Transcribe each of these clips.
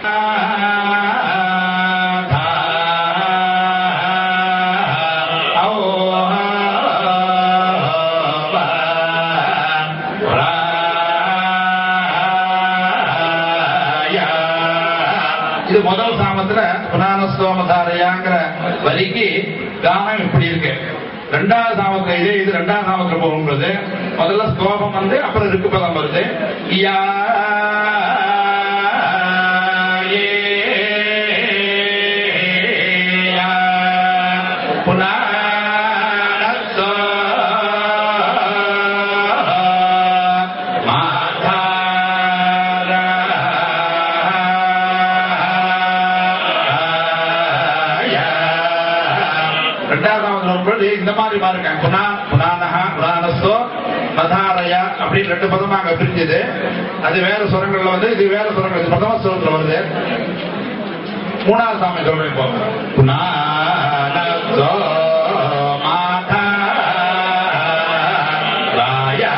இது முதல் சாமத்துல புராணஸ்தோமதாரையாங்கிற வரிக்கு கானம் இப்படி இருக்கு ரெண்டாவது சாமத்துல இதே இது ரெண்டாவது சாமத்துல போகும்போது முதல்ல ஸ்தோபம் வந்து அப்புறம் இருக்கு பதம் வருது யா ஏ, யா, புராணஸ்தோ, மாதாரா ரெண்டாவது வரும்போது இந்த மாதிரி பாருங்க புனா புனானஹா புராணஸ்தோ மதாரயா அப்படின்னு ரெண்டு பதமா அங்க பிரிஞ்சது அது வேற சுரங்கள்ல வந்து இது வேற சுரங்கள் இது பிரதம சுரத்துல வருது மூணாவது சாமி சொல்றேன் இப்போ புனானஸ்தோ மாதாரயா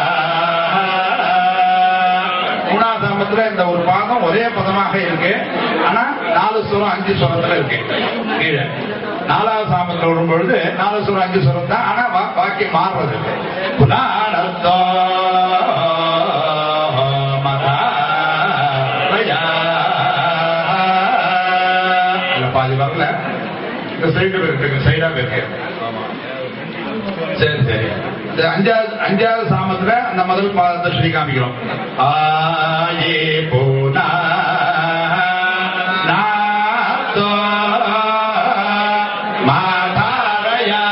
மூணாவது சாமத்துல இந்த ஒரு பாதம் ஒரே பதமாக இருக்கு ஆனா நாலு சுரம் அஞ்சு சுரத்துல இருக்கு கீழே நாலாவது சாமத்துல வரும்பொழுது நாலு சுரம் அஞ்சு சுரம் தான் ஆனா வா- வாக்கியம் மாறுறது புனானத்தோ மதாரயா. இல்ல, பாதி வரல இந்த சைடு இருக்கு சைடா இருக்கு சரி சரி இந்த அஞ்சாவது அஞ்சாவது சாமத்துல அந்த முதல் பாதத்தை சொல்லி காமிக்கிறோம் ஆயே போனா நாத்தோ மாதாரயா.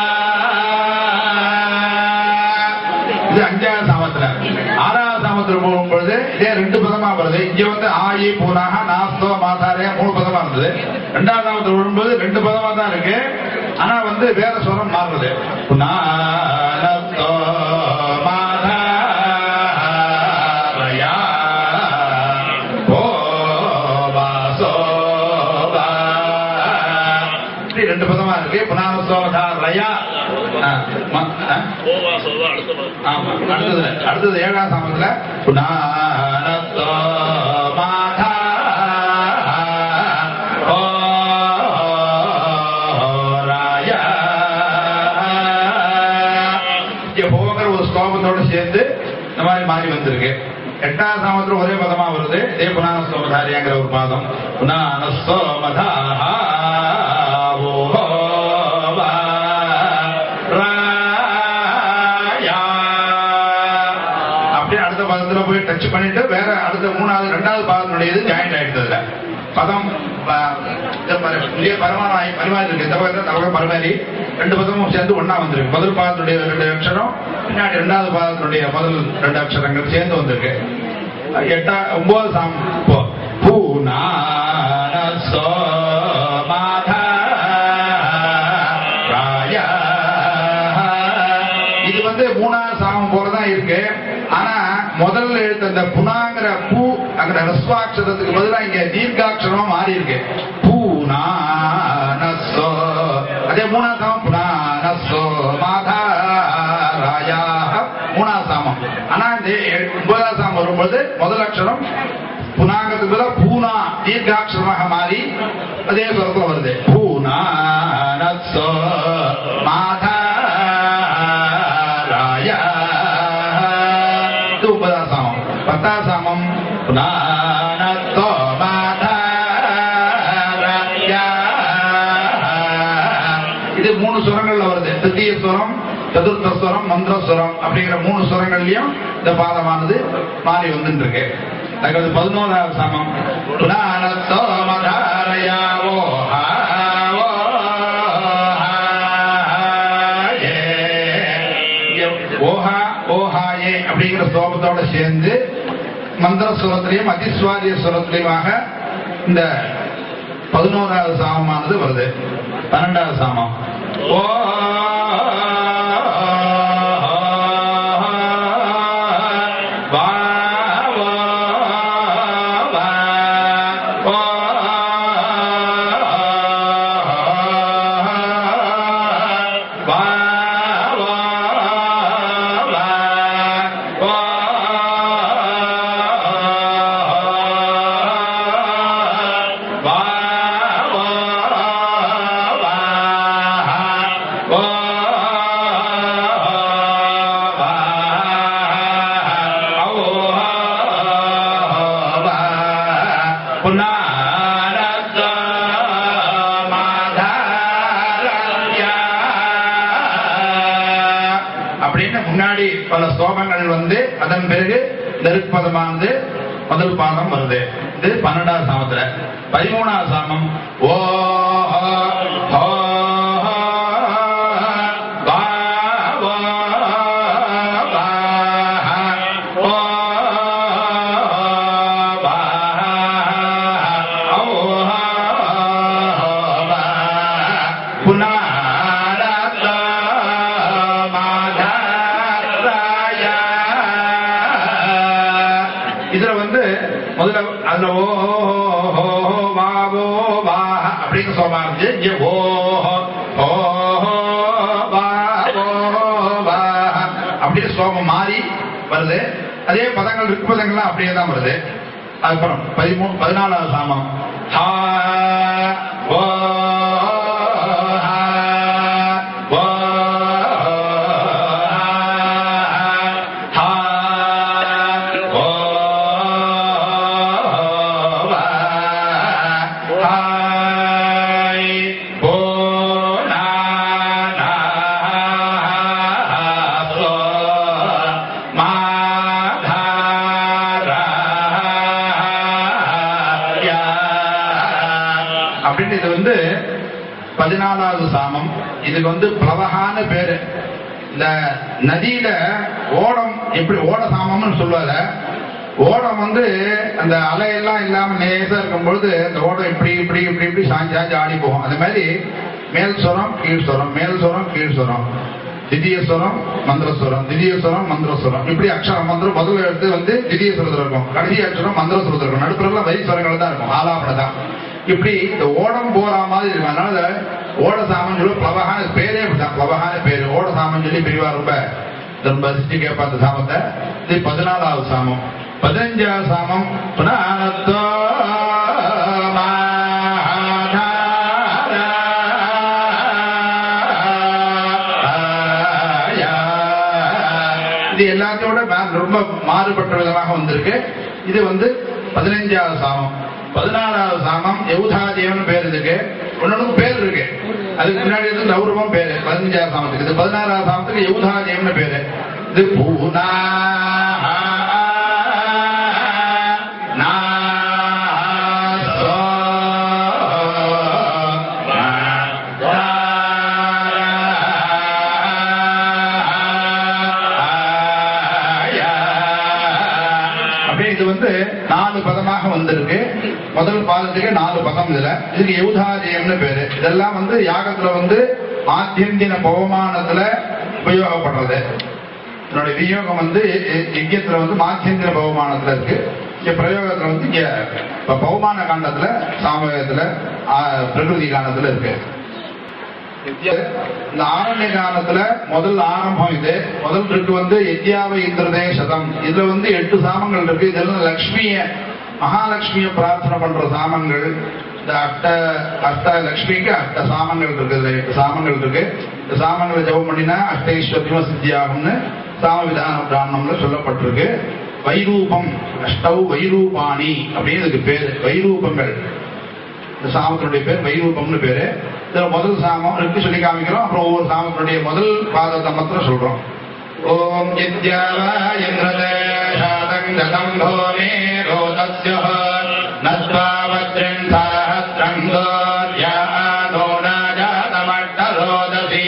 இது அஞ்சாவது சாமத்துல ஆறாவது சாமத்துல போகும்பொழுது இதே ரெண்டு பதமா வருது இங்க வந்து ஆயி பூனாக நாஸ்தோ மாதாரையா மூணு பதமா இருந்தது ரெண்டாவது சாமத்துல விழும்போது ரெண்டு பதமா தான் இருக்கு ஆனா வந்து வேற சுரம் மாறுறது புனானத்தோ மாதாரயா. ஓ வாசோபா. இப்படி ரெண்டு பதமா இருக்கு புனானசோதாரயா கோவா சொல்வா அடுத்த பதம். ஆமா அடுத்தது அடுத்தது ஏழாம் சாமத்துல புனானத்தோ மாதா ராயா இங்க போகிற ஒரு ஸ்லோகத்தோட சேர்ந்து இந்த மாதிரி மாறி வந்திருக்கு எட்டாம் சாமத்துல ஒரே பதமா வருது இதே புனான ஸ்லோகதாரியாங்கிற ஒரு பாதம் புனான ஸ்லோமதா அப்படியே அடுத்த பதத்துல போய் டச் பண்ணிட்டு வேற அடுத்த மூணாவது ரெண்டாவது பாதத்தினுடையது ஜாயிண்ட் ஆயிடுது அதுல பதம் ப- இந்த பர- இங்கே பரமானாய் பரிமாறி இருக்கு இந்த பக்கத்துல தவக பரிமாறி ரெண்டு பதமும் சேர்ந்து ஒண்ணா வந்திருக்கு முதல் பாதத்துடைய ரெண்டு அக்ஷரம் பின்னாடி ரெண்டாவது பாதத்தினுடைய முதல் ரெண்டு அக்ஷரங்கள் சேர்ந்து வந்திருக்கு எட்டா ஒன்பது சாம் இப்போ பூனானசோ மாதா ராயா. இது வந்து மூணாவது சாமம் போலதான் இருக்கு ஆனா முதல்ல எழுத்து அந்த புனாங்கிற பூ அங்க ரஸ்வாட்சரத்துக்கு பதிலா இங்க தீர்க்காட்சரமா மாறி இருக்கு பூனானசோ அதே மூணாவது சாமம் புனானசோ மாதா ராயா மூணாவது சாமம் ஆனா இந்த எ- ஒன்பதாம் சாமம் வரும்போது முதல் அக்ஷரம் புனாங்கிறதுக்கு பதிலா பூனா தீர்க்காட்சரமாக மாறி அதே சொரத்துல வருது பூனா நத்சோ மாதா ராயா இது ஒன்பதாம் சாமம் பத்தாம் சாமம் புனானத்தோ மாதா ராயா இது மூணு சுரங்கள்ல வருது திருத்தீய சுரம் சதுர்த்த சுரம் மந்திர சுரம் அப்படிங்கிற மூணு சுரங்கள்லயும் இந்த பாதமானது மாறி வந்துட்டு இருக்கு அதுக்கு பதினோராவது சாமம் புராணத்தோ மதாரயாவோ ஆவோ ஆயே. இங்க ஓஹா ஓஹாயே அப்படிங்கிற ஸ்லோகத்தோட சேர்ந்து மந்திர சுரத்திலையும் அதிஸ்வாரிய சுரத்திலையுமாக இந்த பதினோராவது சாமமானது வருது பன்னெண்டாவது சாமம் ஓ வா வா வா ஓ வா வா வா ஓ புனாரத்த மாதாரண்யா. அப்படின்னு முன்னாடி பல ஸ்லோகங்கள் வந்து அதன் பிறகு நெருப்பதமானது முதல் பாதம் வருது இது பன்னெண்டாவது சாமத்துல பதிமூணாவது சாமம் ஓ ஹோ, வா, வா, வா, ஓ, வா, ஓ, வா, புனாரத்த மாதராய. இதுல வந்து முதல்ல அதுல ஓ ஹோ வா ஓ வா அப்படின்னு சொல்ல இருந்துச்சு இங்க ஓ ஹோ வா ஓ வா அப்படின்னு சோமம் மாறி வருது அதே பதங்கள் இருக்கு பதங்கள்லாம் அப்படியே தான் வருது அதுக்கப்புறம் பதிமூணு பதினாலாவது சாமம் ஹா ஓ ஹா ஓ ஹா ஓ வா ஹாய் ஓ நா நா சோ மா தா ரா யா. அப்படின்னு இது வந்து பதினாலாவது சாமம் இதுக்கு வந்து பிளவகான்னு பேரு இந்த நதியில ஓடம் எப்படி ஓட சாமம்னு சொல்லுவாங்க ஓடம் வந்து அந்த அலையெல்லாம் இல்லாம நேசா இருக்கும்பொழுது அந்த ஓடம் இப்படி இப்படி இப்படி இப்படி சாஞ்சு சாஞ்சு ஆடி போகும் அந்த மாதிரி மேல் சுரம் கீழ் சுரம் மேல் சுரம் கீழ் சுரம் திதிய சுரம் மந்திரஸ்வரம் திதிய சுரம் மந்திரஸ்வரம் இப்படி அக்ஷரம் மந்திரம் முதல் எழுத்து வந்து திதிய சுரத்தில் இருக்கும் கடைசி அக்ஷரம் மந்திர சுரத்தில் இருக்கும் நடுப்புறலாம் வரி சுரங்கள் தான் இருக்கும் ஆலாபனை தான் இப்படி இந்த ஓடம் போற மாதிரி இருக்கும் அதனால ஓட சாமன் சொல்லி பிளவகான பேரே அப்படிதான் பிளவகான பேரு ஓட சாமன் சொல்லி பிரிவா ரொம்ப ரொம்ப சிட்டி கேட்பா அந்த சாமத்தை இது பதினாலாவது சாமம் பதினஞ்சாவது சாமம் புனானத்தோ இது எல்லாத்தையோட மே- ரொம்ப மாறுபட்ட விதமாக வந்திருக்கு இது வந்து பதினஞ்சாவது சாமம் பதினாறாவது சாமம் யவுதாதேவன் பேர் இதுக்கு ஒன்னொன்னு பேர் இருக்கு அதுக்கு முன்னாடி வந்து கௌரவம் பேரு பதினஞ்சாவது சாமத்துக்கு இது பதினாறாவது சாமத்துக்கு யவுதாதேவன் பேரு இது பூனா அப்படியே இது வந்து நாலு பதமாக வந்திருக்கு முதல் பாதத்துக்கு நாலு பதம் இதுல இதுக்கு யௌதாஜயம்னு பேரு இதெல்லாம் வந்து யாகத்துல வந்து ஆத்தியந்தின பவமானத்துல உபயோகப்படுறது என்னோட விநியோகம் வந்து ய- ய- யஜ்யத்துல வந்து மாத்தியந்திர பவமானத்துல இருக்கு இங்க பிரயோகத்துல வந்து இங்க இப்ப பவமான காண்டத்துல சாமவேகத்துல ஆ, பிரகிருதி காண்டத்துல இருக்கு இந்த ஆரண்ய காலத்துல முதல் ஆரம்பம் இது முதல் இருக்கு வந்து எத்யாவை இந்திரதே சதம் இதுல வந்து எட்டு சாமங்கள் இருக்கு இதெல்லாம் லக்ஷ்மிய மகாலட்சுமிய பிரார்த்தனை பண்ற சாமங்கள் இந்த அஷ்ட அஷ்ட லக்ஷ்மிக்கு அஷ்ட சாமங்கள் இருக்கு இதுல எட்டு சாமங்கள் இருக்கு இந்த சாமங்களை ஜெபம் பண்ணினா அஷ்டைஸ்வரியம சித்தியாகும்னு சாம விதான பிராமணம்ல சொல்லப்பட்டிருக்கு வைரூபம் அஷ்டவ் வைரூபாணி அப்படின்னு இதுக்கு பேரு வைரூபங்கள் இந்த சாமத்தினுடைய பேர் வைரூபம்னு பேரு இதுல முதல் சாமம் இருக்கு சொல்லி காமிக்கிறோம் அப்புறம் ஒவ்வொரு சாமத்தினுடைய முதல் பாதத்தை மாத்திரம் சொல்றோம் ஓம் யத்யாவாயந்திரதேஷாதங்கதம் தோமே ரோதஸ்ய நத்வாவத்ரின் சஹஸ்ரம் தோர்யாதோ நாஜாதமட்டரோதசி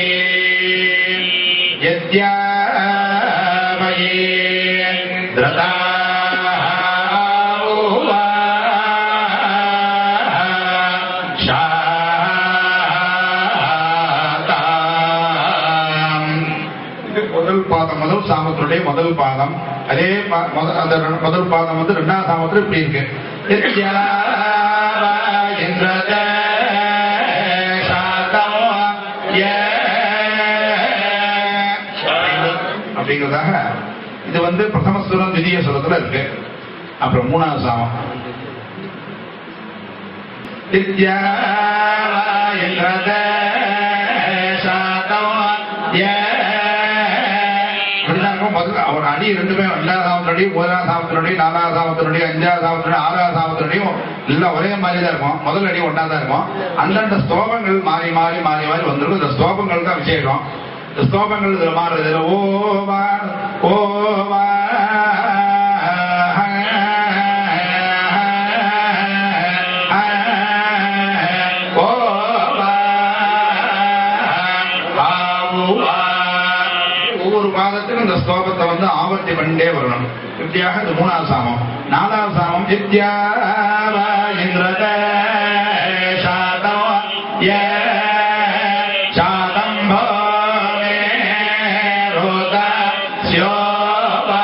யத்யாவயே இது முதல் பாதம் முதல் சாமத்தினுடைய முதல் பாதம் அதே பா- முத- அந்த ரெ- முதல் பாதம் வந்து ரெண்டாம் சாமத்துல இப்படி இருக்கு அப்படிங்கிறதாக இது வந்து பிரதமஸ்வரம் திதிய சுரத்துல இருக்கு அப்புறம் மூணாவது சாமம் இப்படிதான் இருக்கும் முதல்ல அவர் அடி ரெண்டுமே ரெண்டாவது சாமத்தினுடைய முதலாவது சாமத்தினுடைய நாலாவது சாமத்தினுடைய அஞ்சாவது சாமத்தினுடைய ஆறாவது சாமத்தினுடையும் எல்லாம் ஒரே மாதிரி தான் இருக்கும் முதல் அடி ஒன்றா தான் இருக்கும் அந்தந்த ஸ்தோபங்கள் மாறி மாறி மாறி மாறி வந்துடும் இந்த ஸ்தோபங்கள் தான் விசேஷம் இந்த ஸ்தோபங்கள் இதுல மாறுறது இதுல ஓவா ஓவா ஒவ்வொரு பாதத்துக்கும் இந்த ஸ்லோகத்தை வந்து ஆவர்த்தி பண்ணிட்டே வரணும் இப்படியாக இது மூணாவது சாமம் நாலாவது சாமம் வித்யாவா இந்திரத சாதம் ய சாதம் பவே ரோத ஸ்யோவா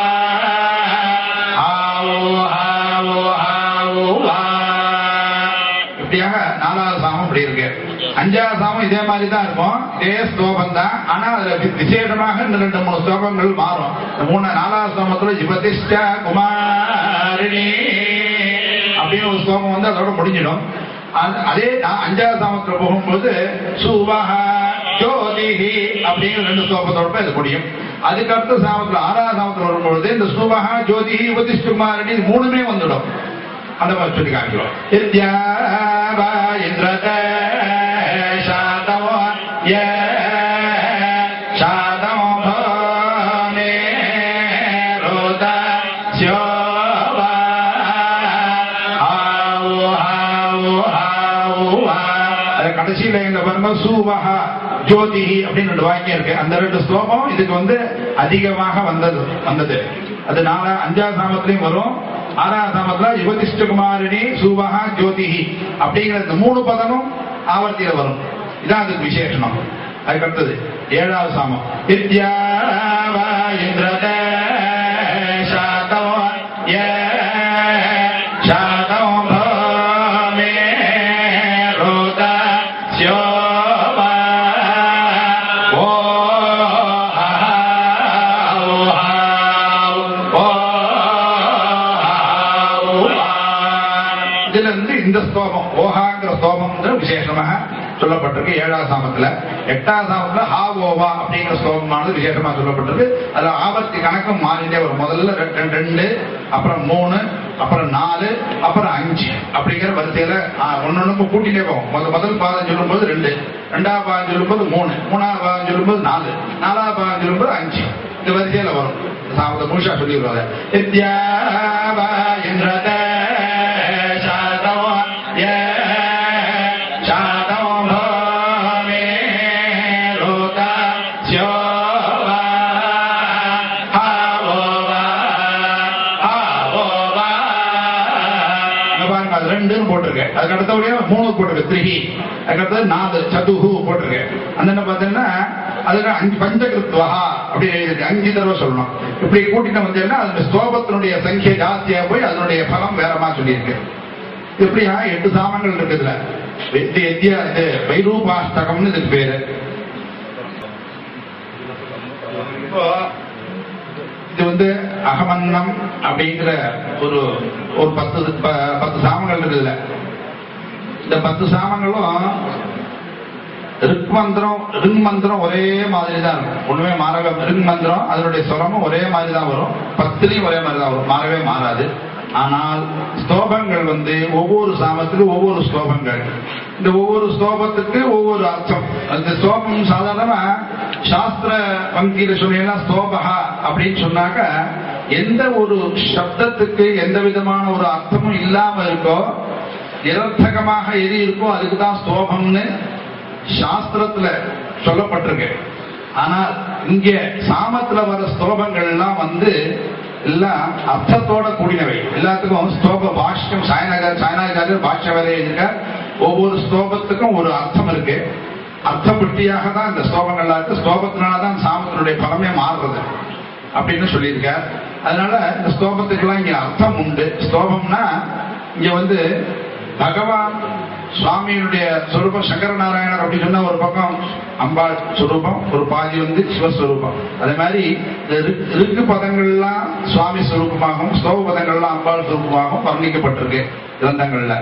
ஆவோ ஆவோ ஆவோ வா இப்படியாக நாலாவது சாமம் இப்படி இருக்கு அஞ்சாவது சாமம் இதே மாதிரி தான் இருக்கும் இதே ஸ்லோகம் தான் ஆனா அதுல வி- விசேஷமாக இந்த ரெண்டு மூணு ஸ்லோகங்கள் மாறும் இந்த மூணு நாலாவது ஸ்லோகத்துல ஜிபதிஷ்ட குமாரிணி அப்படின்னு ஒரு ஸ்லோகம் வந்து அதோட முடிஞ்சிடும் அந்த- அதே நா- அஞ்சாவது சாமத்துல போகும்போது சுவஹ ஜோதிஹி அப்படிங்கிற ரெண்டு ஸ்லோகத்தோட போய் இது முடியும் அதுக்கு அடுத்த சாமத்துல ஆறாவது சாமத்துல வரும்பொழுது இந்த சுவஹ ஜோதிஹி உபதிஷ்ட குமாரிணி இது மூணுமே வந்துடும் அந்த மாதிரி சொல்லி காமிக்கிறோம் வித்யாவா இந்திரத சாதமோ ய சாதமோ பமே ரோத ஸ்யோவா ஆவோ ஆவோ ஆவோ அது கடைசியில எங்க பாருங்க சூவஹா ஜோதிஹி அப்படின்னு ரெண்டு வாக்கியம் இருக்கு அந்த ரெண்டு ஸ்லோகம் இதுக்கு வந்து அதிகமாக வந்தது வந்தது அது நாலா அஞ்சாவது சாமத்திலையும் வரும் ஆறாவது சாமத்துல யுவதிஷ்டகுமாரிணி சூவஹா ஜோதிஹி அப்படிங்கிற இந்த மூணு பதமும் ஆவர்த்தியில வரும் இதான் அதுக்கு விசேஷனம் அதுக்கு அடுத்தது ஏழாவது சாமம் வித்யாவா இந்திரத சாதோ ய சாதோ பமே ரோத ஸ்யோவா ஓ ஹா ஓ ஹா ஓ இதுல இருந்து இந்த ஸ்தோமம் ஓஹாங்கிற ஸ்தோமம் விசேஷமாக சொல்லப்பட்டிருக்கு ஏழாவது சாமத்துல எட்டாவது சாமத்துல ஹா ஓவா அப்படிங்கிற ஸ்தோமமானது விசேஷமா சொல்லப்பட்டிருக்கு அதுல ஆபத்தி கணக்கும் மாறிட்டே வரும் முதல்ல ரெ- ரெ- ரெண்டு அப்புறம் மூணு அப்புறம் நாலு அப்புறம் அஞ்சு அப்படிங்கிற வரிசையில ஒன்னொன்னு கூட்டிட்டே போகும் முதல் முதல் பாதம் சொல்லும்போது ரெண்டு ரெண்டாவது பாதம் சொல்லும்போது மூணு மூணாவது பாதம் சொல்லும்போது நாலு நாலாவது பாதம் சொல்லும்போது அஞ்சு இந்த வரிசையில வரும் சாமத்தை முழுஷா சொல்லிடுவாங்க வித்யாவா இந்திரத சாதோ ய சாதோ பமே ரோத ஸ்யோவா ஹாவோவா ஹாவோவா இங்க பாருங்க அது ரெண்டுன்னு போட்டிருக்கு அதுக்கு அடுத்தபடியா மூணு போட்டிருக்கு த்ரிஹி அதுக்கு அடுத்தது நாலு சதுஹு போட்டிருக்கு அந்த என்ன பார்த்தீங்கன்னா அதுக்கு அஞ்சு பஞ்சகிருத்வா அப்படி எழுதிருக்கு அஞ்சு தடவை சொல்லணும் இப்படி கூட்டிட்டு வந்தீங்கன்னா அந்த ஸ்தோபத்தினுடைய சங்கிய ஜாஸ்தியா போய் அதனுடைய பலம் வேறமா சொல்லியிருக்கு இப்படியா எட்டு சாமங்கள் இருக்குதுல வெத்தி எத்தியா இது வைரூபாஷ்டகம்னு இதுக்கு பேரு இப்போ இது வந்து அகமன்னம் அப்படிங்கிற ஒரு ஒரு பத்து ப- பத்து சாமங்கள் இருக்குதுல இந்த பத்து சாமங்களும் ரிக் மந்திரம் ரிங் மந்திரம் ஒரே மாதிரி தான் இருக்கும் ஒண்ணுமே மாறவே ரிங் மந்திரம் அதனுடைய சுரமும் ஒரே மாதிரி தான் வரும் பத்துலயும் ஒரே மாதிரி தான் வரும் மாறவே மாறாது ஆனால் ஸ்லோகங்கள் வந்து ஒவ்வொரு சாமத்துக்கும் ஒவ்வொரு ஸ்லோகங்கள் இந்த ஒவ்வொரு ஸ்லோகத்துக்கு ஒவ்வொரு அர்த்தம் அந்த ஸ்லோகம் சாதாரணமா சாஸ்திர பங்கியில சொன்னீங்கன்னா ஸ்லோபகா அப்படின்னு சொன்னாக்க எந்த ஒரு சப்தத்துக்கு எந்த விதமான ஒரு அர்த்தமும் இல்லாம இருக்கோ நிரர்த்தகமாக எது இருக்கோ அதுக்கு தான் ஸ்லோகம்னு சாஸ்திரத்துல சொல்லப்பட்டிருக்கு ஆனால் இங்க சாமத்துல வர ஸ்லோகங்கள் எல்லாம் வந்து எல்லாம் அர்த்தத்தோட கூடினவை எல்லாத்துக்கும் ஸ்லோக பாஷ்யம் சாயநகர் சாயநாயகர் பாஷ்ய வேலை எழுதியிருக்கார் ஒவ்வொரு ஸ்லோகத்துக்கும் ஒரு அர்த்தம் இருக்கு அர்த்தப்பட்டியாக தான் இந்த ஸ்லோகங்கள்லாம் இருக்கு ஸ்லோகத்தினால தான் சாமத்தினுடைய பலமே மாறுறது அப்படின்னு சொல்லியிருக்கார் அதனால இந்த ஸ்லோகத்துக்கெல்லாம் இங்க அர்த்தம் உண்டு ஸ்லோகம்னா இங்க வந்து பகவான் சுவாமியினுடைய சொரூபம் சங்கரநாராயணர் அப்படி சொன்ன ஒரு பக்கம் அம்பாள் சொரூபம் ஒரு பாதி வந்து சிவஸ்வரூபம் அதே மாதிரி இந்த ரிக்- ரிக்கு பதங்கள்லாம் சுவாமி ஸ்வரூபமாகவும் ஸ்லோக பதங்கள்லாம் அம்பாள் ஸ்வரூபமாகவும் வர்ணிக்கப்பட்டிருக்கு கிரந்தங்கள்ல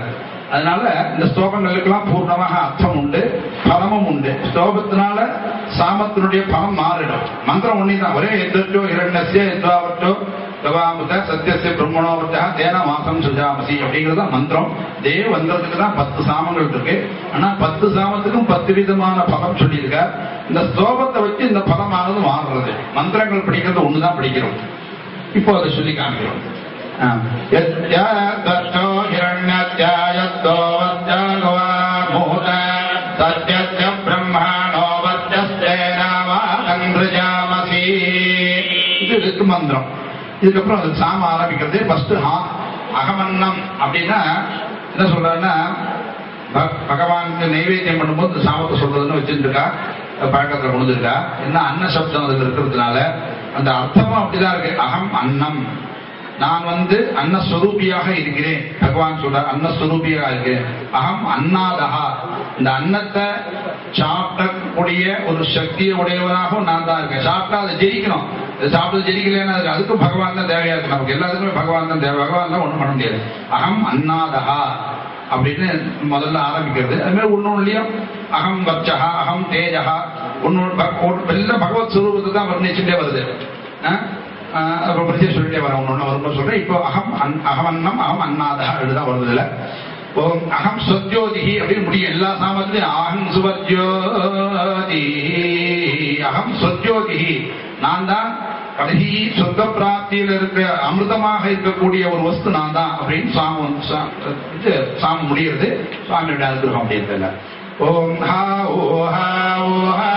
அதனால இந்த ஸ்லோகங்களுக்கெல்லாம் பூர்ணமாக அர்த்தம் உண்டு பலமும் உண்டு ஸ்லோகத்தினால சாமத்தினுடைய பலம் மாறிடும் மந்திரம் ஒண்ணுதான் ஒரே எத்தோ இரண்டசிய எத்வாவற்றோ கவாமுக சத்தியசிய பிரம்மணோபத்தா தேன மாசம் சுஜாமசி அப்படிங்கிறது தான் மந்திரம் இதே மந்திரத்துக்கு தான் பத்து சாமங்கள் இருக்கு ஆனா பத்து சாமத்துக்கும் பத்து விதமான பலம் சொல்லியிருக்கார் இந்த ஸ்லோகத்தை வச்சு இந்த பலமானது மாறுறது மந்திரங்கள் படிக்கிறது ஒண்ணுதான் படிக்கிறோம் இப்போ அதை சொல்லி காமிக்கிறோம் ஆ. யத்யாதஷ்டோ ஹிரண்யத்யாயத்தோ வத்யாகவாமூத சத்யஸ்ய பிரம்மாணோ வத்யஸ்தேனாவாகந்திரஜாமசி இது இருக்கு மந்திரம் இதுக்கப்புறம் அது சாம ஆரம்பிக்கிறது ஃபர்ஸ்ட் ஹா அகமன்னம் அப்படின்னா என்ன சொல்றாருன்னா ப- பகவானுக்கு நைவேத்தியம் பண்ணும்போது இந்த சாமத்தை சொல்றதுன்னு வச்சுருக்கா பழக்கத்துல கொண்டுருக்கா என்ன அன்ன சப்தம் அதுல இருக்கிறதுனால அந்த அர்த்தமும் அப்படிதான் இருக்கு அகம் அன்னம் நான் வந்து அன்னஸ்வரூபியாக இருக்கிறேன் பகவான் சொல்றார் அன்னஸ்வரூபியாக இருக்கிறேன் அகம் அன்னாதகா இந்த அன்னத்தை சாப்பிடக்கூடிய ஒரு சக்தியை உடையவனாகவும் நான் தான் இருக்கேன் சாப்பிட்டா அதை ஜெயிக்கணும் இதை சாப்பிட்டு ஜெயிக்கலன்னா அதுக்கு அதுக்கும் பகவான் தான் தேவையா இருக்கு நமக்கு எல்லாத்துக்குமே பகவான் தான் தேவை பகவான் தான் ஒண்ணும் பண்ண முடியாது அகம் அன்னாதகா அப்படின்னு முதல்ல ஆரம்பிக்கிறது அது மாதிரி ஒன்னொன்னுலயும் அகம் வச்சகா அகம் தேஜகா ஒன்னு எல்லாம் பகவத் சுரூபத்தை தான் வர்ணிச்சுட்டே வருது ஆ? ஆ, அப்புறம் பரிச்சை சொல்லிட்டே வரேன் ஒன்று வரும்போது சொல்றேன் இப்போ அகம் அன் அகமன்னம் அகம் அன்னாதா அப்படிதான் வருது இல்ல ஓம் அகம் சத்யோதிகி அப்படின்னு முடியும் எல்லா சாமத்திலையும் அகம் சுவத்யோதி அகம் சத்யோதிகி நான் தான் கடைசி சொர்க்க பிராப்தியில் இருக்கிற அமிர்தமாக இருக்கக்கூடிய ஒரு வஸ்து நான் தான் அப்படின்னு சாமம் சா- இது சாமம் முடிகிறது சுவாமியோட அனுகிரகம் அப்படின்னு ஓம் ஹா ஓ ஹா ஓ ஹா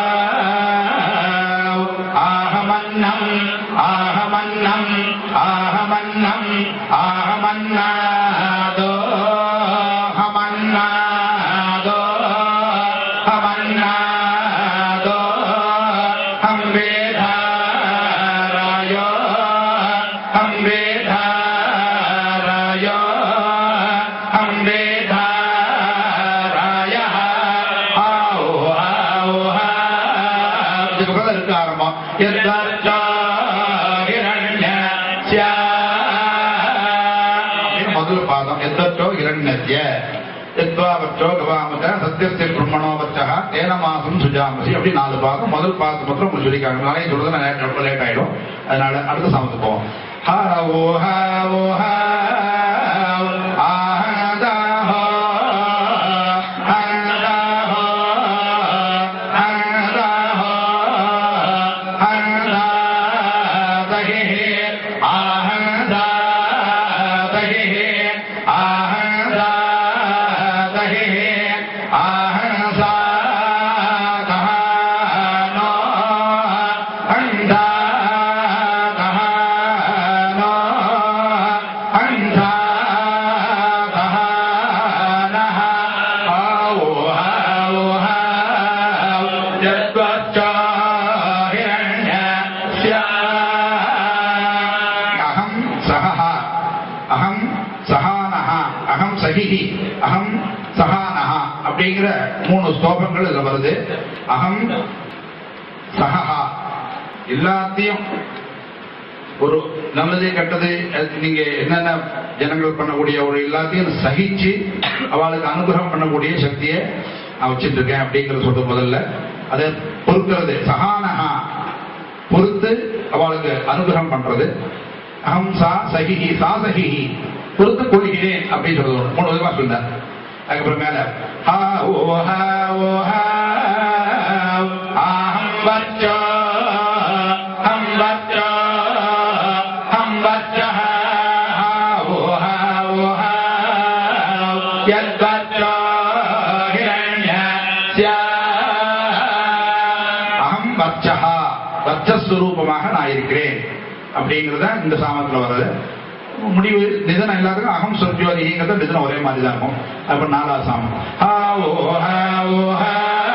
ஆஹமன்னம் ஆஹமன்னம் ஆஹமன்னம் ஆஹமன்னாதோ ஹமன்னாதோ ஹமன்னாதோ ஹம் வேதாராயோ ஹம் வேதாராயோ ஹம் வேதாராய ஆஓ ஆஓ ஆ இதுக்கு பதில் இருக்க ஆரம்பம் யத்தார்த்தா ஹிரண்யஸ்யா. அப்படின்னு முதல் பாதம் எத்தோ இரண்யத்ய எத்வாவற்றோ கவாமக சத்தியஸ்ய பிரம்மணோவச்சா தேன மாசம் சுஜாமசி அப்படி நாலு பாதம் முதல் பாதம் மாத்திரம் உங்களுக்கு சொல்லிக்காங்க நாளைக்கு சொல்றது நான் ரொம்ப லேட் ஆயிடும் அதனால அடுத்த சாமத்துக்கு போவோம் ஹர ஓ ஹா ஓ ஹா ஆஹதா ஹோ ஆஹதா ஹோ ஆஹதா ஹோ ஆஹதா தஹே ஆஹதா தஹே ஆஹதா தஹே ஆஹசா கஹனோ அண்டா கஹனோ அண்டா கஹனஹ ஆவோ ஆவோ ஆவோ யத்வச்சா ஹிரண்யஸ்யா அகம் சஹஹ அகம் சஹானஹ அகம் சஹிஹி அகம் சஹானஹ அப்படிங்கிற மூணு ஸ்லோகங்கள் இதுல வருது அகம் சஹஹா எல்லாத்தையும் ஒரு நல்லது கெட்டது அது நீங்க என்னென்ன ஜனங்கள் பண்ணக்கூடிய ஒரு எல்லாத்தையும் சகிச்சு அவளுக்கு அனுகிரகம் பண்ணக்கூடிய சக்தியை நான் வச்சுட்டு இருக்கேன் அப்படிங்கறத சொல்றது முதல்ல அதை பொறுக்கிறது சகானஹா பொறுத்து அவளுக்கு அனுகிரகம் பண்றது அகம் சா சகிஹி சா சகிஹி பொறுத்து கொள்கிறேன் அப்படின்னு சொல்றது மூணு விதமா சொன்னார் அதுக்கப்புறம் மேல ஹா ஓ ஹா ஓ ஹா அஹம் வச்சோ ஹம் வச்சோ ஹம் வச்சோ ஹா ஓ ஹா ஓ ஹா யத் வச்சோ ஹிரண்யஸ்யா அகம் வச்சஹா வச்சஸ்வரூபமாக நான் இருக்கிறேன் அப்படிங்கிறத இந்த சாமத்துல வருது முடிவு நிதனம் எல்லாத்துக்கும் அகம் சொர்ஜோதிங்கிறத நிதனம் ஒரே மாதிரி தான் இருக்கும் அப்ப நாலாவது சாமம் ஹா ஓ ஹா ஓ ஹா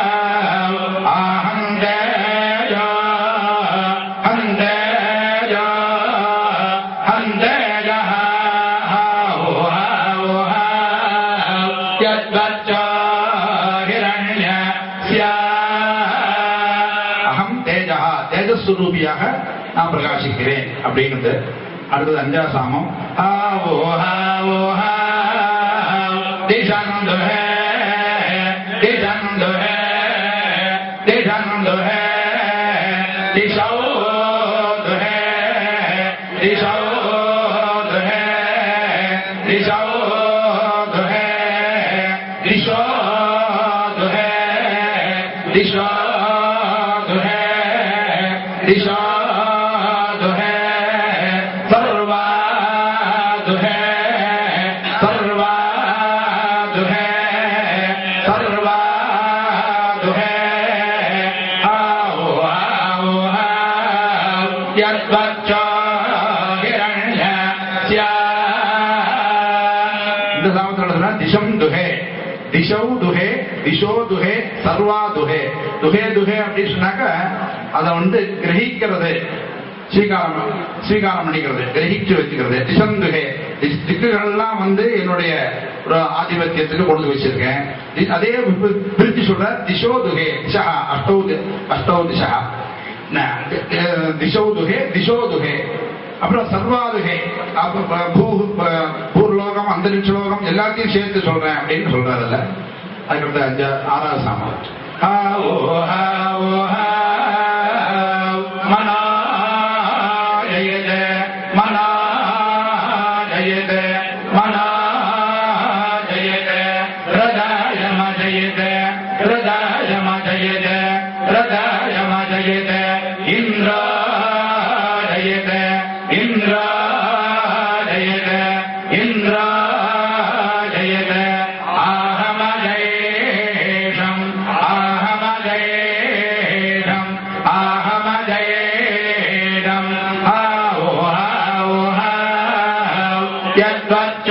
அஹம் தேஜோ ஹம் தேஜோ ஹம் தேஜோ ஹா ஓ ஹா ஓ ஹா யத் வச்சோ ஹிரண்யஸ்யா அகம் தேஜா தேஜஸ்வரூபியாக நான் பிரகாசிக்கிறேன் அப்படிங்கிறது அடுத்தது அஞ்சா சாமம் ஹா ஓ ஹா ஓ ஹா देशानंद है देशानंद है देशानंद है दिशाओद है दिशाओद है दिशाओद है दिशाओद है दिशाओद है दिशाओद है सर्वाद है सर्वाद है सर्वाद है आओ आओ आओ यद्वच्च हिरण्यस्य இந்த சாமத்தோட திசம் துஹே திசௌ துஹே திசோ துஹே சர்வா துஹே துஹே துஹே அப்படின்னு சொன்னாக்க அதை வந்து கிரகிக்கிறது ஸ்வீகாரம் ஸ்வீகாரம் பண்ணிக்கிறது கிரகிச்சு வச்சுக்கிறது திசம் துஹே திஸ்- திக்குகள்லாம் வந்து என்னுடைய ஒரு ஆதிபத்தியத்துக்கு கொண்டு வச்சிருக்கேன் தி- அதே பி- பிரிச்சு சொல்ற திசோ துஹே திசா அஷ்டௌ தி- அஷ்டௌ திசா ந, அஹ், திசௌ துஹே திசோ துஹே அப்புறம் சர்வாதுகை அப்ப ப- பூ ப- பூர்லோகம் அந்தரிட்ச லோகம் எல்லாத்தையும் சேர்த்து சொல்றேன் அப்படின்னு சொல்றாருல்ல அதுக்கடுத்து அஞ்சா ஆறாவது சாமம் ஹாவோ ஹாவோ ஹாவ் மனாயத மனாயத மனாயத ஹிருதயமஜயத ஹிருதயமஜயத ஹிருதயமஜயத இந்திராயத இந்திராயத இந்திராயத ஆஹமஜேஷம் ஆஹமஜேஷம் ஆஹமஜேஷம் ஆவோ ஆவோ ஆவ் யத்வச்ச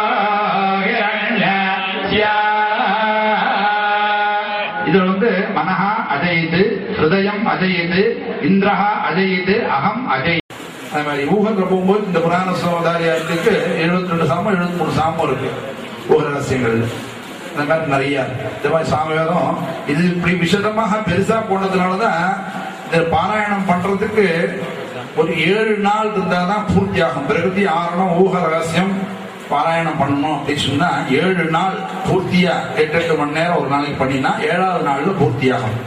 ஹிரண்யஸ்ய இது வந்து மனஹா அஜயிது ஹிருதயம் அஜயிது இந்திரஹா அஜயிது அகம் அஜய் அதே மாதிரி ஊகத்துல போகும்போது இந்த புராண சோதாரியாருக்கு எழுபத்தி ரெண்டு சாமம் எழுபத்தி மூணு சாமம் இருக்கு ஊக ரகசியங்கள் இந்த மாதிரி நிறைய இருக்கு. இந்த மாதிரி சாமவேதம் இது இப்படி விசதமாக பெருசா போனதுனாலதான் இந்த பாராயணம் பண்றதுக்கு ஒரு ஏழு நாள் இருந்தாதான் பூர்த்தி ஆகும் பிரகதி ஆரணம் ஊக ரகசியம் பாராயணம் பண்ணணும் அப்படின்னு சொன்னா ஏழு நாள் பூர்த்தியா எட்டு எட்டு மணி நேரம் ஒரு நாளைக்கு பண்ணினா ஏழாவது நாள்ல பூர்த்தியாகும்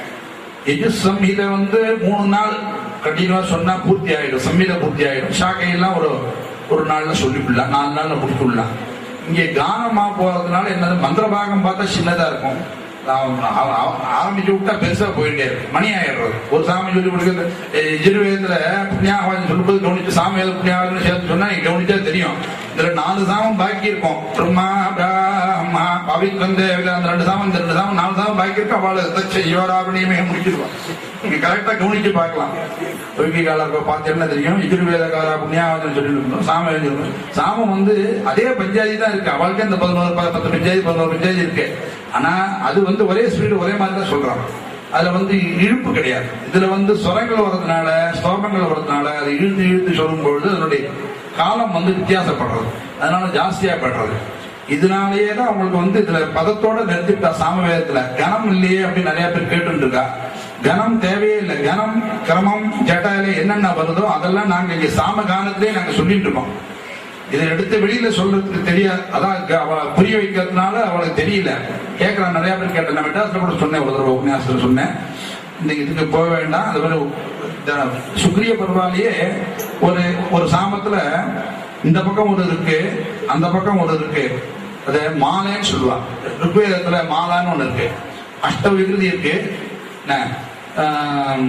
எஜு சம்ஹிதை வந்து மூணு நாள் கண்டினியூவா சொன்னா பூர்த்தி ஆயிடும் சம்ஹிதை பூர்த்தி ஆயிடும் சாக்கையெல்லாம் ஒரு ஒரு நாள்ல சொல்லிவிடலாம் நாலு நாள்ல முடிச்சுடலாம் இங்கே கானமா போறதுனால என்னது மந்திர பாகம் பார்த்தா சின்னதா இருக்கும் ஆ- ஆ- ஆ- ஆரம்பிச்சு விட்டா பெருசா போயிட்டே இருக்கு மணி ஆயிடுறது ஒரு சாமி சொல்லி கொடுக்குறது எஜுர்வேதத்துல புண்ணியாவாதம் சொல்லும்போது கவனிச்சு சாமி வேத புண்ணியாவாதம் சேர்த்து சொன்னா நீங்க கவனிச்சா தெரியும் இதுல நாலு சாமம் பாக்கி இருக்கும் பிரம்மா பிரம்மா பவித்வந்தே அந்த ரெண்டு சாமம் இந்த ரெண்டு சாமம் நாலு சாமம் பாக்கி இருக்கு அவளை தச்ச யோராவணியமே முடிச்சிருவான் நீங்க கரெக்டா கவனிச்சு பார்க்கலாம் வைக்கிகாலர் பார்த்தீங்கன்னா தெரியும் எதிர்வேதகாரா புண்ணியாவதம் சொல்லி இருந்தோம் சாம எழுதிருந்தோம் சாமம் வந்து அதே பஞ்சாயத்து தான் இருக்கு அவளுக்கு அந்த பதினோரு ப- பத்து பஞ்சாயத்து பதினோரு பஞ்சாயத்து இருக்கு ஆனா அது வந்து ஒரே ஸ்பீடு ஒரே மாதிரி தான் சொல்றாங்க அதுல வந்து இழுப்பு கிடையாது இதுல வந்து சுரங்கள் வர்றதுனால ஸ்லோகங்கள் வர்றதுனால அது இழுத்து இழுத்து சொல்லும் பொழுது அதனுடைய காலம் வந்து வித்தியாசப்படுறது அதனால ஜாஸ்தியா படுறது இதனாலேயே தான் அவங்களுக்கு வந்து இதுல பதத்தோட நிறுத்திட்டா சாமவேதத்துல கனம் இல்லையே அப்படின்னு நிறைய பேர் கேட்டு இருக்கா கனம் தேவையே இல்லை கனம் கிரமம் ஜட்டால என்னென்ன வருதோ அதெல்லாம் நாங்க இங்க சாம கானத்திலே நாங்க சொல்லிட்டு இருக்கோம் இதை எடுத்து வெளியில சொல்றதுக்கு தெரியாது அதான் க- அவ புரிய வைக்கிறதுனால அவளுக்கு தெரியல கேட்கறான் நிறைய பேர் கேட்டேன் நான் மெட்ராஸ்ல கூட சொன்னேன் ஒரு தடவை உபன்யாசத்துல சொன்னேன் இந்த இதுக்கு போக வேண்டாம் அது மாதிரி இந்த சுக்ரிய பருவாலேயே ஒரு ஒரு சாமத்துல இந்த பக்கம் ஒரு இருக்கு அந்த பக்கம் ஒரு இருக்கு அது மாலைன்னு சொல்லுவாங்க ருக்வேதத்துல மாலான்னு ஒண்ணு இருக்கு அஷ்ட விகிருதி இருக்கு என்ன, ஆம்,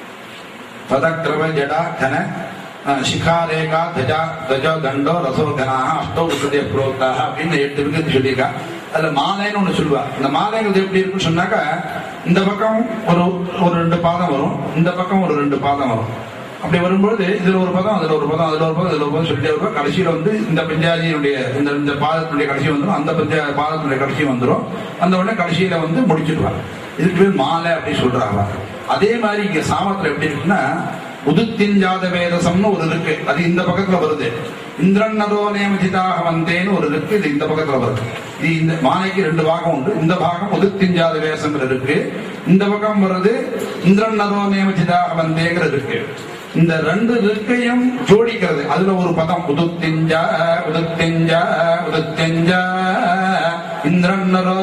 பதக்கிரம ஜடா கன அஹ், சிகாரேகா தஜா தஜோ தண்டோ ரசோ கனாக அஷ்டோ விசுதிய புரோக்தாக அப்படின்னு எட்டு விகிருதி சொல்லியிருக்கா அதுல மாலைன்னு ஒண்ணு சொல்லுவா இந்த மாலைங்கிறது எப்படி இருக்குன்னு சொன்னாக்கா இந்த பக்கம் ஒரு ஒரு ரெண்டு பாதம் வரும் இந்த பக்கம் ஒரு ரெண்டு பாதம் வரும் அப்படி வரும்பொழுது இதுல ஒரு பதம் அதுல ஒரு பதம் அதுல ஒரு பதம் இதுல ஒரு பதம் சொல்லிட்டே வருவோம் கடைசியில வந்து இந்த பஞ்சாதியினுடைய இந்த இந்த பாதத்தினுடைய கடைசி வந்துடும் அந்த பஞ்சா பாதத்தினுடைய கடைசி வந்துடும் அந்த உடனே கடைசியில வந்து முடிச்சிடுவாங்க இதுக்கு பேர் மாலை அப்படி சொல்றாங்க அதே மாதிரி இங்க சாமத்துல எப்படி இருக்குன்னா உதுத்திஞ்சாத வேதசம்னு ஒரு இருக்கு அது இந்த பக்கத்துல வருது இந்திரன்னதோ நேமதிதாக வந்தேன்னு ஒரு இருக்கு இது இந்த பக்கத்துல வருது இது இந்த மாலைக்கு ரெண்டு பாகம் உண்டு இந்த பாகம் உதுத்திஞ்சாத வேஷம் இருக்கு இந்த பக்கம் வருது இந்திரன்னதோ நேமதிதாக வந்தேங்கிற இருக்கு இந்த ரெண்டு இருக்கையும் ஜோடிக்கிறது அதுல ஒரு பதம் உதுத்திஞ்ச உதுத்திஞ்ச உதுத்திஞ்ச இந்திரன்னரோ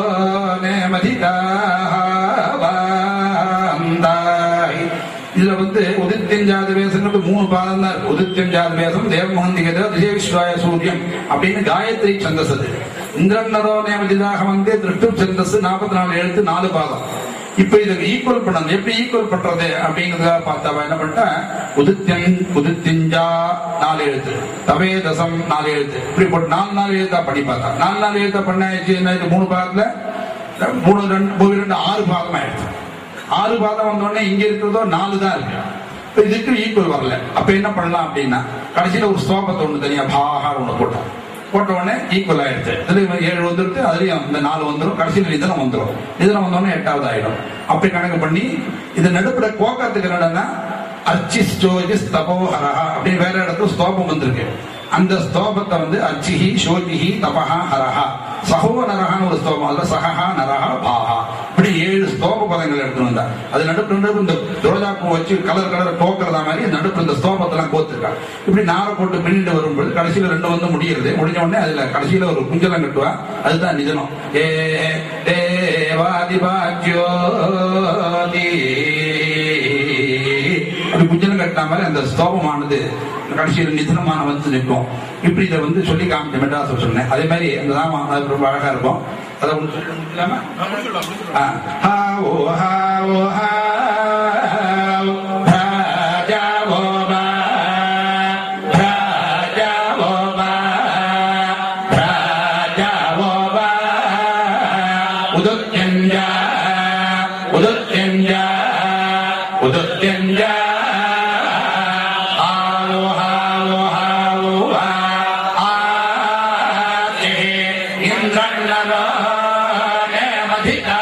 நேமதிகாய் இதுல வந்து உதித்தெஞ்சாத வேசங்கிறது மூணு பாதம் தான் இருக்கு உதித்தெஞ்சாத வேசம் தேவமகந்திகத திசை விஸ்வாய சூரியம் அப்படின்னு காயத்ரி சந்தஸ் அது இந்திரன்னரோ நேமதிதாக வந்து திருஷ்டு சந்தஸ் நாற்பத்தி நாலு எழுத்து நாலு பாதம் இப்ப இதுக்கு ஈக்குவல் பண்ணணும் எப்படி ஈக்குவல் பண்றது அப்படிங்கறத பார்த்தா என்ன பண்ணிட்டேன் உதித்தன் உதித்திஞ்சா நாலு எழுத்து தவே தசம் நாலு எழுத்து இப்படி போட்டு நாலு நாலு எழுத்தா பண்ணி பார்த்தா நாலு நாலு எழுத்தா பண்ண என்ன இது மூணு பாகத்துல மூணு ரெண்டு மூணு ரெண்டு ஆறு பாகம் ஆயிடுச்சு ஆறு பாதம் வந்த உடனே இங்க இருக்கிறதோ நாலு தான் இருக்கு இப்ப இதுக்கு ஈக்குவல் வரல அப்ப என்ன பண்ணலாம் அப்படின்னா கடைசியில ஒரு ஸ்தோபத்தை ஒண்ணு தனியா பாகா ஒண்ணு போட்டோம் போட்ட உடனே ஈக்குவல் ஆயிடுச்சு இதுல ஏழு வந்துருக்கு அதுலயும் இந்த நாலு வந்துரும் கடைசியில் இதனம் வந்துரும் இதனம் வந்தோடனே எட்டாவது ஆயிடும் அப்படி கணக்கு பண்ணி இது நடுப்புற கோக்கத்துக்கு என்னன்னா அர்ச்சி ஸ்டோஜி தபோஹரஹா அப்படின்னு வேற இடத்துல ஸ்தோபம் வந்திருக்கு அந்த ஸ்தோபத்தை வந்து அர்ச்சிஹி ஷோஜிஹி தபஹா ஹரஹா சகோ நரஹான்னு ஒரு ஸ்தோபம் அதுல சகஹா நரஹா பாஹா இப்படி ஏழு ஸ்தோப பதங்கள் எடுத்துட்டு வந்தா அது நடுப்பு நடுப்பு இந்த ரோஜா பூ வச்சு கலர் கலர் கோக்குறதா மாதிரி நடுப்பு இந்த ஸ்தோபத்தெல்லாம் கோத்துருக்கா இப்படி நாரை போட்டு பின்னிட்டு வரும்போது கடைசியில ரெண்டு வந்து முடியுது முடிஞ்ச உடனே அதுல கடைசியில ஒரு குஞ்சலம் கட்டுவா அதுதான் நிதனம் ஏ தேவாதிபாஜ்யோதி அப்படி குஞ்சலம் கட்டின மாதிரி அந்த ஸ்தோபமானது கடைசியில் நிதனமான வந்து நிற்கும் இப்படி இதை வந்து சொல்லி காமிச்ச மெட்ராஸ் சொன்னேன் அதே மாதிரி அந்த நாம அது ரொம்ப அழகா இருக்கும் அதை ஒன்று சொல்லி முடிக்கலாமா ஆ. ஹா ஓ ஹா ஓ ஹா ராஜா ஓ பா ராஜா ஓ பா ராஜா ஓ பா உதுத்யஞ்சா உதுத்யஞ்சா உதுத்யஞ்சா ஆலோ ஹாலோ ஹாலோ வா ஆதே இந்திரன்னரோ நேமதிகா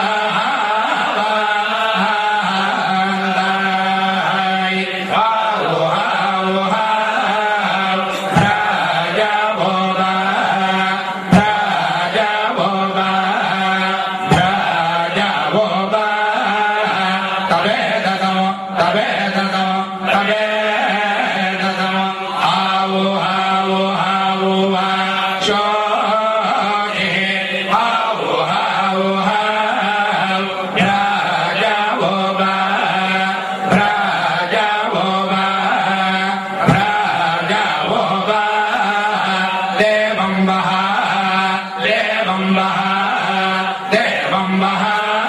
தேவம் வஹ தேவம் வஹ தேவம் வஹ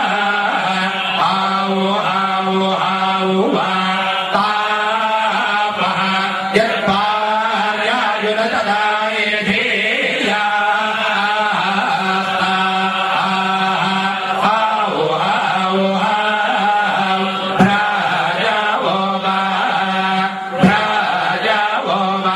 ஆவு ஆவு ஆவு வா தாபஹ யத்பார்யாயுனததாயே தீயா ஆவு ஆவு ஆவு ராஜாவோ வா ராஜாவோ வா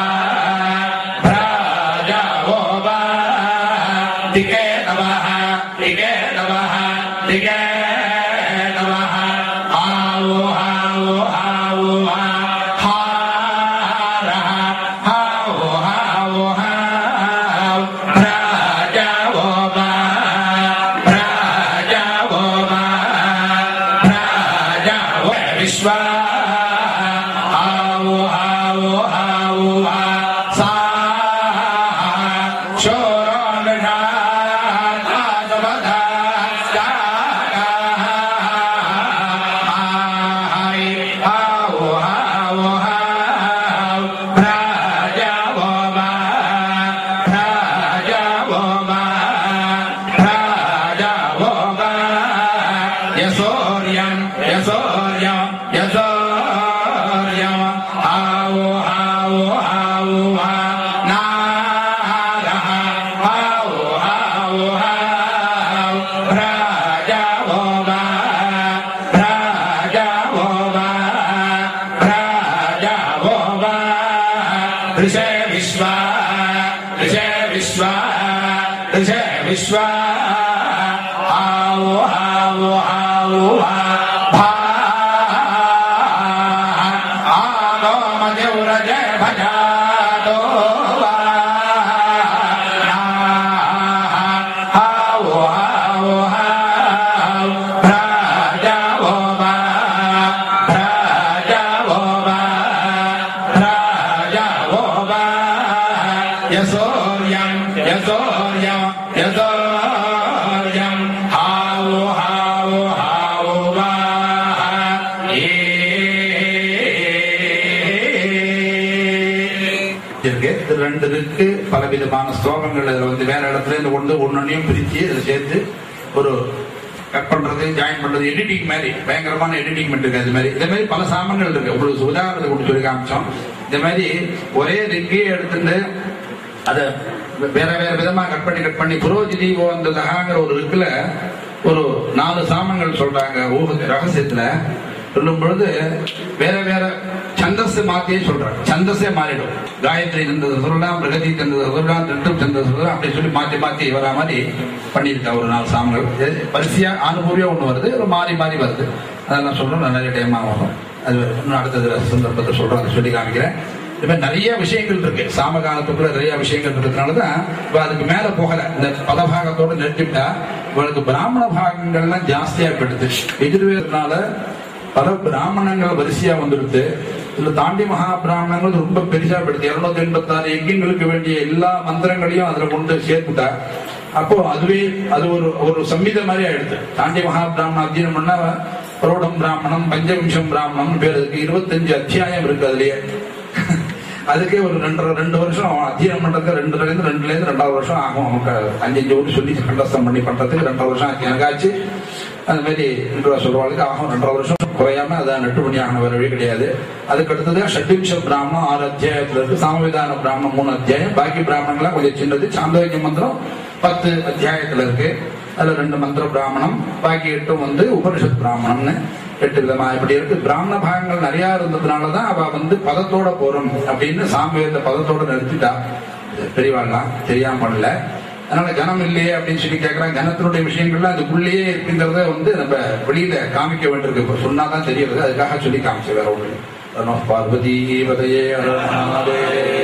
ராஜாவோ வா திகே நவஹ திகே நவஹ திகே நவஹ ஆவு ஆவு ஆவு வா ஹாரஹ ஆவு ஆவு ஆவு ராஜாவோ வா ராஜாவோ வா ராஜாவோ விஸ்வா ஆவு ஆவு ஆவு வா சா ಶೋರೋಂಗಣಾ ಯಸೋರ್ಯಂ ಯಸೋರ್ಯಂ ಯಸೋರ್ಯಂ ಆವು ಆವು ಆವು ಆ ನಾರಹ ಆವು ಆವು ಆವು ರಾಜವೋ ಬಾ ರಾಜವೋ ಬಾ ರಾಜವೋ ಬಾ ಋಷೇ ವಿಶ್ವ ಋಷೇ ವಿಶ್ವ ಋಷೇ ವಿಶ್ವ ಆವು ಆವು ಆವು ಆ ಭಾ ಆಲೋ ಮದೇವ್ರ ಜಯ ಭಜಾದೋ ವಾ ಹಾವು ಹಾವು ಹಾವು ರಾಜವೋ ಬಾ ರಾಜವೋ ಬಾ ರಾಜವೋ ಬಾ ಯಸೋರ್ಯಂ ಯಸೋರ್ಯಂ ಯಸೋರ್ಯಂ விதமான ஸ்லோகங்கள் இதுல வந்து வேற இடத்துல இருந்து கொண்டு ஒன்னொன்னையும் பிரிச்சு இதில் சேர்த்து ஒரு கட் பண்றது ஜாயின் பண்றது எடிட்டிங் மாதிரி பயங்கரமான எடிட்டிங் இருக்கு அது மாதிரி இந்த மாதிரி பல சாமங்கள் இருக்கு உங்களுக்கு உதாரணத்தை கொண்டு சொல்லி காமிச்சோம் இந்த மாதிரி ஒரே ரிக்கையை எடுத்துட்டு அதை வேற வேற விதமா கட் பண்ணி கட் பண்ணி புரோஜிதி ஓந்ததகாங்கிற ஒரு இருக்குல ஒரு நாலு சாமங்கள் சொல்றாங்க ஊக ரகசியத்துல சொல்லும் பொழுது வேற வேற சந்தஸ் மாத்தியே சொல்றாங்க சந்தஸே மாறிடும் காயத்ரி இருந்தது சொல்லலாம் பிரகதி தந்தது சொல்லலாம் திருட்டம் தந்தது சொல்லலாம் அப்படி சொல்லி மாத்தி மாத்தி வரா மாதிரி பண்ணியிருக்கா ஒரு நாலு சாமங்கள் இது வரிசையா அனுபவியா ஒண்ணு வருது ஒரு மாறி மாறி வருது அதெல்லாம் சொல்றோம் நிறைய டைம் ஆகும் அது இன்னும் அடுத்தது சந்தர்ப்பத்தை சொல்றோம் அதை சொல்லி காமிக்கிறேன் இது மாதிரி நிறைய விஷயங்கள் இருக்கு சாமகாலத்துக்குள்ள நிறைய விஷயங்கள் இருக்கிறதுனாலதான் இப்ப அதுக்கு மேல போகல இந்த பதபாகத்தோட நிறுத்திவிட்டா இவளுக்கு பிராமண பாகங்கள்லாம் ஜாஸ்தியா போயிடுது எதிர்வேறனால பல பிராமணங்கள் வரிசையா வந்துடுது இதுல தாண்டி மகா பிராமணங்கள் ரொம்ப பெருசா போயிடுது இருநூத்தி எண்பத்தி ஆறு யஜ்யங்களுக்கு வேண்டிய எல்லா மந்திரங்களையும் அதுல கொண்டு சேர்த்துட்டா அப்போ அதுவே அது ஒரு ஒரு சம்மித மாதிரி ஆயிடுது தாண்டி மகா பிராமண அத்தியனம் பண்ணா புரோடம் பிராமணம் பஞ்சவிம்சம் பிராமணம் பேர் இருக்கு இருபத்தஞ்சு அத்தியாயம் இருக்கு அதுலயே அதுக்கே ஒரு ரெண்டரை ரெண்டு வருஷம் அவன் அத்தியனம் பண்றதுக்கு ரெண்டுல இருந்து ரெண்டுல இருந்து ரெண்டாவது வருஷம் ஆகும் அவனுக்கு அஞ்சஞ்சு ஊர் சொல்லி கண்டஸ்தம் பண்ணி பண்றதுக்கு ரெண்டரை வருஷம் ஆச்சு எனக்காச்சு அது மாதிரி ரெண்டு ரூபா சொல்றவாளுக்கு ஆகும் ரெண்டரை வருஷம் குறையாம அதை நட்டு பண்ணி ஆகணும் வேற வழி கிடையாது அதுக்கு அடுத்தது ஷட்விம்ச பிராமணம் ஆறு அத்தியாயத்துல இருக்கு சாமவிதான பிராமணம் மூணு அத்தியாயம் பாக்கி பிராமணங்கள்லாம் கொஞ்சம் சின்னது சாந்தோக்கிய மந்திரம் பத்து அத்தியாயத்துல இருக்கு அதுல ரெண்டு மந்திர பிராமணம் பாக்கி எட்டும் வந்து உபனிஷத் பிராமணம்னு எட்டு விதமா இப்படி இருக்கு பிராமண பாகங்கள் நிறைய இருந்ததுனாலதான் அவ வந்து பதத்தோட போறோம் அப்படின்னு சாம்பவேத பதத்தோட நிறுத்திட்டா பெரியவாள்லாம் தெரியாம பண்ணல அதனால கனம் இல்லையே அப்படின்னு சொல்லி கேட்கறாங்க கனத்தினுடைய விஷயங்கள்லாம் அதுக்குள்ளேயே இருக்குங்கிறத வந்து நம்ம வெளியில காமிக்க வேண்டியிருக்கு இப்ப சொன்னாதான் தெரியுது அதுக்காக சொல்லி காமிச்சு வேற ஒண்ணு பார்வதி பதையே